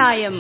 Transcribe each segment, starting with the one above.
நியாயம்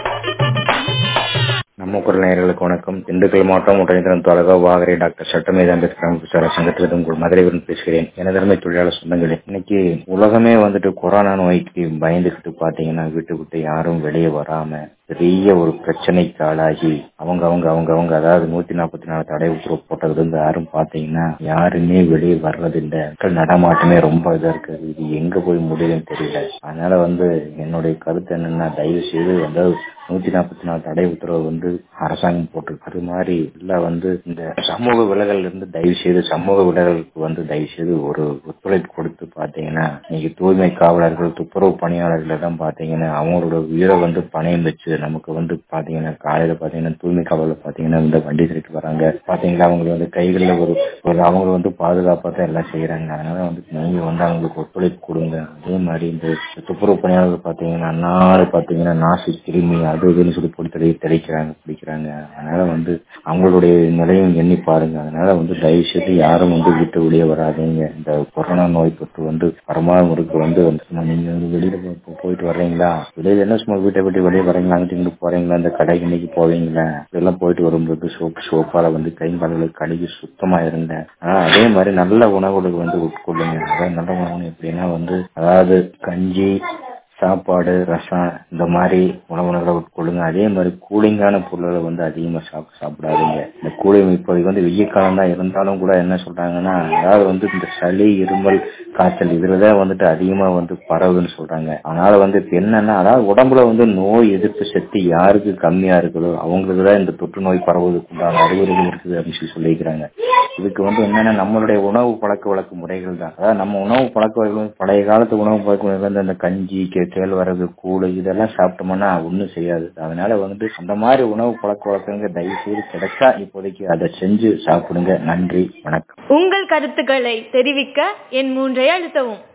நம்ம குரல் நேயர்களுக்கு வணக்கம் திண்டுக்கல் மாவட்டம் ஒன்றிணைந்திரம் தாலுகா வாகரை டாக்டர் சட்டமேத அம்பேத்கர் அமைப்பு சங்கத்திலிருந்து உங்கள் மதுரையிலிருந்து பேசுகிறேன் எனதருமை தொழிலாளர் சொந்தங்களே இன்னைக்கு உலகமே வந்துட்டு கொரோனா நோய்க்கு பயந்துகிட்டு பாத்தீங்கன்னா வீட்டு விட்டு யாரும் வெளியே வராம பெரிய ஒரு பிரச்சனைக்கு ஆளாகி அவங்க அவங்க அவங்க அவங்க அதாவது நூத்தி நாற்பத்தி நாலு தடை உத்தரவு போட்டதுல இருந்து யாரும் பாத்தீங்கன்னா யாருமே வெளியே வர்றதில்லை மக்கள் நடமாட்டமே ரொம்ப இதா இருக்கு இது எங்க போய் முடியுதுன்னு தெரியல அதனால வந்து என்னுடைய கருத்து என்னன்னா தயவு செய்து அதாவது நூத்தி நாற்பத்தி நாலு தடை உத்தரவு வந்து அரசாங்கம் போட்டிருக்கு அது மாதிரி இல்ல வந்து இந்த சமூக விலகல் இருந்து தயவு செய்து சமூக விலகலுக்கு வந்து தயவு செய்து ஒரு ஒத்துழைப்பு கொடுத்து பாத்தீங்கன்னா இன்னைக்கு தூய்மை காவலர்கள் துப்புரவு பணியாளர்கள் தான் பாத்தீங்கன்னா அவங்களோட உயிரை வந்து பணயம் வச்சு நமக்கு வந்து பாத்தீங்கன்னா காலையில பாத்தீங்கன்னா தூய்மை காவலர் பாத்தீங்கன்னா இந்த வண்டி செலுத்தி வராங்க பாத்தீங்களா அவங்களுக்கு வந்து கைகள்ல ஒரு ஒரு அவங்க வந்து பாதுகாப்பா தான் எல்லாம் செய்யறாங்க அதனால வந்து நீங்க வந்து அவங்களுக்கு ஒத்துழைப்பு கொடுங்க அதே மாதிரி இந்த துப்புரவு பணியாளர்கள் பாத்தீங்கன்னா நாடு பாத்தீங்கன்னா நாசி கிருமி அது இதுன்னு சொல்லி போட்டு தெளி தெளிக்கிறாங்க பிடிக்கிறாங்க அதனால வந்து அவங்களுடைய நிலையும் எண்ணி பாருங்க அதனால வந்து தயவு செய்து யாரும் வந்து வீட்டு வெளியே வராதீங்க இந்த கொரோனா நோய் தொற்று வந்து பரமாமுறைக்கு வந்து சும்மா நீங்க வந்து வெளியில போ- போயிட்டு வர்றீங்களா வெளியில என்ன சும்மா வீட்டை விட்டு வெளியே வரீங்களா அங்கிட்டு இங்கிட்டு போறீங்களா இந்த கடைக்கு இன்னைக்கு போவீங்களா இதெல்லாம் போயிட்டு வரும்போது சோப்பு சோப்பால வந்து கை கால்களை கழுவி சுத்தமா இருங்க ஆனா அதே மாதிரி நல்ல உணவுகளுக்கு வந்து உட்கொள்ளுங்க அதாவது நல்ல உணவு எப்படின்னா வந்து அதாவது கஞ்சி சாப்பாடு ரசம் இந்த மாதிரி உணவுகளை உட்கொள்ளுங்க அதே மாதிரி கூலிங்கான பொருள்களை வந்து அதிகமா சாப்பிட சாப்பிடாதீங்க இந்த கூலிங் இப்போதைக்கு வந்து வெய்ய காலம் தான் இருந்தாலும் கூட என்ன சொல்றாங்கன்னா அதாவது வந்து இந்த சளி இருமல் காய்ச்சல் இதுலதான் வந்துட்டு அதிகமா வந்து பரவுதுன்னு சொல்றாங்க அதனால வந்து இப்ப என்னன்னா அதாவது உடம்புல வந்து நோய் எதிர்ப்பு சக்தி யாருக்கு கம்மியா இருக்குதோ அவங்களுக்கு தான் இந்த தொற்று நோய் பரவுவதற்கு உண்டான அறிகுறிகள் இருக்குது அப்படின்னு சொல்லி சொல்லிக்கிறாங்க இதுக்கு வந்து என்னன்னா நம்மளுடைய உணவு பழக்க வழக்க முறைகள் தான் அதாவது நம்ம உணவு பழக்க வழக்கம் பழைய காலத்து உணவு பழக்க முறைகள் வந்து அந்த கஞ்சி கே- கேழ்வரகு கூழ் இதெல்லாம் சாப்பிட்டோம்னா ஒன்றும் செய்யாது அதனால வந்து அந்த மாதிரி உணவு பழக்க வழக்கங்கள் தயவு செய்து கிடைச்சா இப்போதைக்கு அதை செஞ்சு சாப்பிடுங்க நன்றி வணக்கம் உங்கள் கருத்துக்களை தெரிவிக்க என் மூன்றை அழுத்தவும்